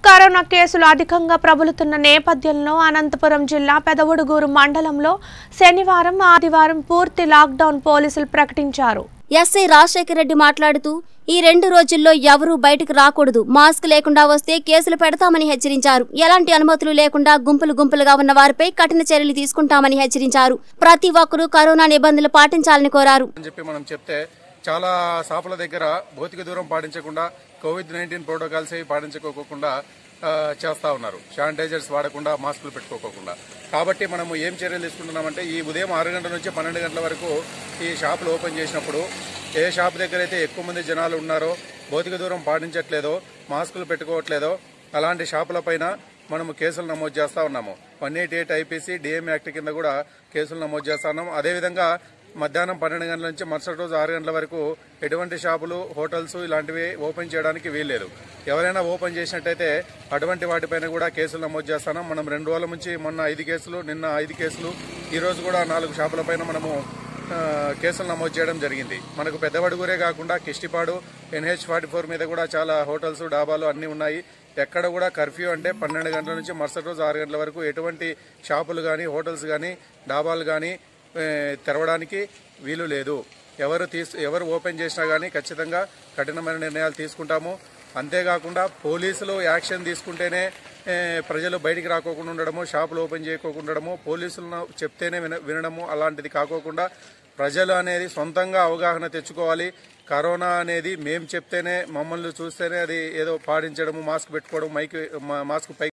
corona కేసులు అధికంగా ప్రబలుతున్న నేపథ్యంలో అనంతపురం జిల్లా పెదవుడుగూరు మండలంలో శనివారం ఆదివారం పూర్తి లాక్డౌన్ పోలీసులు ప్రకటించారు ఎస్ఐ రాజశేఖర రెడ్డి మాట్లాడుతూ ఈ రెండు రోజుల్లో ఎవరూ బయటకు రాకూడదు మాస్క్ లేకుండా వస్తే కేసులు పెడతామని హెచ్చరించారు ఎలాంటి అనుమతులు లేకుండా గుంపులు గుంపులుగా ఉన్న వారిపై కఠిన చర్యలు తీసుకుంటామని హెచ్చరించారు ప్రతి ఒక్కరూ కరోనా నిబంధనలు పాటించాలని కోరారు అని చెప్పి మనం చెప్తే చాలా షాపుల దగ్గర భౌతిక దూరం పాటించకుండా కోవిడ్ నైన్టీన్ ప్రోటోకాల్స్ అవి పాటించుకోకుండా ఆ, చేస్తా ఉన్నారు శానిటైజర్స్ వాడకుండా మాస్కులు పెట్టుకోకుండా కాబట్టి మనము ఏం చర్యలు తీసుకుంటున్నామంటే ఈ ఉదయం ఆరు గంటల నుంచి పన్నెండు గంటల వరకు ఈ షాపులు ఓపెన్ చేసినప్పుడు ఏ షాప్ దగ్గర అయితే ఎక్కువ మంది జనాలు ఉన్నారో భౌతిక దూరం పాటించట్లేదో మాస్కులు పెట్టుకోవట్లేదో అలాంటి షాపుల పైన మనము కేసులు నమోదు చేస్తా ఉన్నాము one eighty eight IPC DM act కింద కూడా కేసులు నమోదు చేస్తా ఉన్నాము అదేవిధంగా మధ్యాహ్నం పన్నెండు గంటల నుంచి మరుసటి రోజు ఆరు గంటల వరకు ఎటువంటి షాపులు హోటల్స్ ఇలాంటివి ఓపెన్ చేయడానికి వీల్లేదు ఎవరైనా ఓపెన్ చేసినట్టయితే అటువంటి వాటిపైన కూడా కేసులు నమోదు చేస్తాను మనం రెండు రోజుల నుంచి మొన్న ఐదు కేసులు నిన్న ఐదు కేసులు ఈ రోజు కూడా నాలుగు షాపులపైన మనము ఆ, కేసులు నమోదు చేయడం జరిగింది మనకు పెద్దవడుగురే కాకుండా కిష్టిపాడు ఎన్హెచ్ ఫార్టీ ఫోర్ మీద కూడా చాలా హోటల్స్ డాబాలు అన్నీ ఉన్నాయి ఎక్కడ కూడా కర్ఫ్యూ అంటే పన్నెండు గంటల నుంచి మరుసటి రోజు ఆరు గంటల వరకు ఎటువంటి షాపులు కానీ హోటల్స్ కానీ డాబాలు కానీ ఏ, తెరవడానికి వీలు లేదు ఎవరు తీసు ఎవరు ఓపెన్ చేసినా కానీ ఖచ్చితంగా కఠినమైన నిర్ణయాలు తీసుకుంటాము అంతేకాకుండా పోలీసులు యాక్షన్ తీసుకుంటేనే ఏ, ప్రజలు బయటికి రాకోకుండా ఉండడము షాపులు ఓపెన్ చేయకోకుండా ఉండడము పోలీసులను చెప్తేనే విన వినడము అలాంటిది కాకోకుండా ప్రజలు అనేది సొంతంగా అవగాహన తెచ్చుకోవాలి కరోనా అనేది మేము చెప్తేనే మమ్మల్ని చూస్తేనే అది ఏదో పాటించడము మాస్క్ పెట్టుకోవడం మైక్ మా- మాస్క్ పై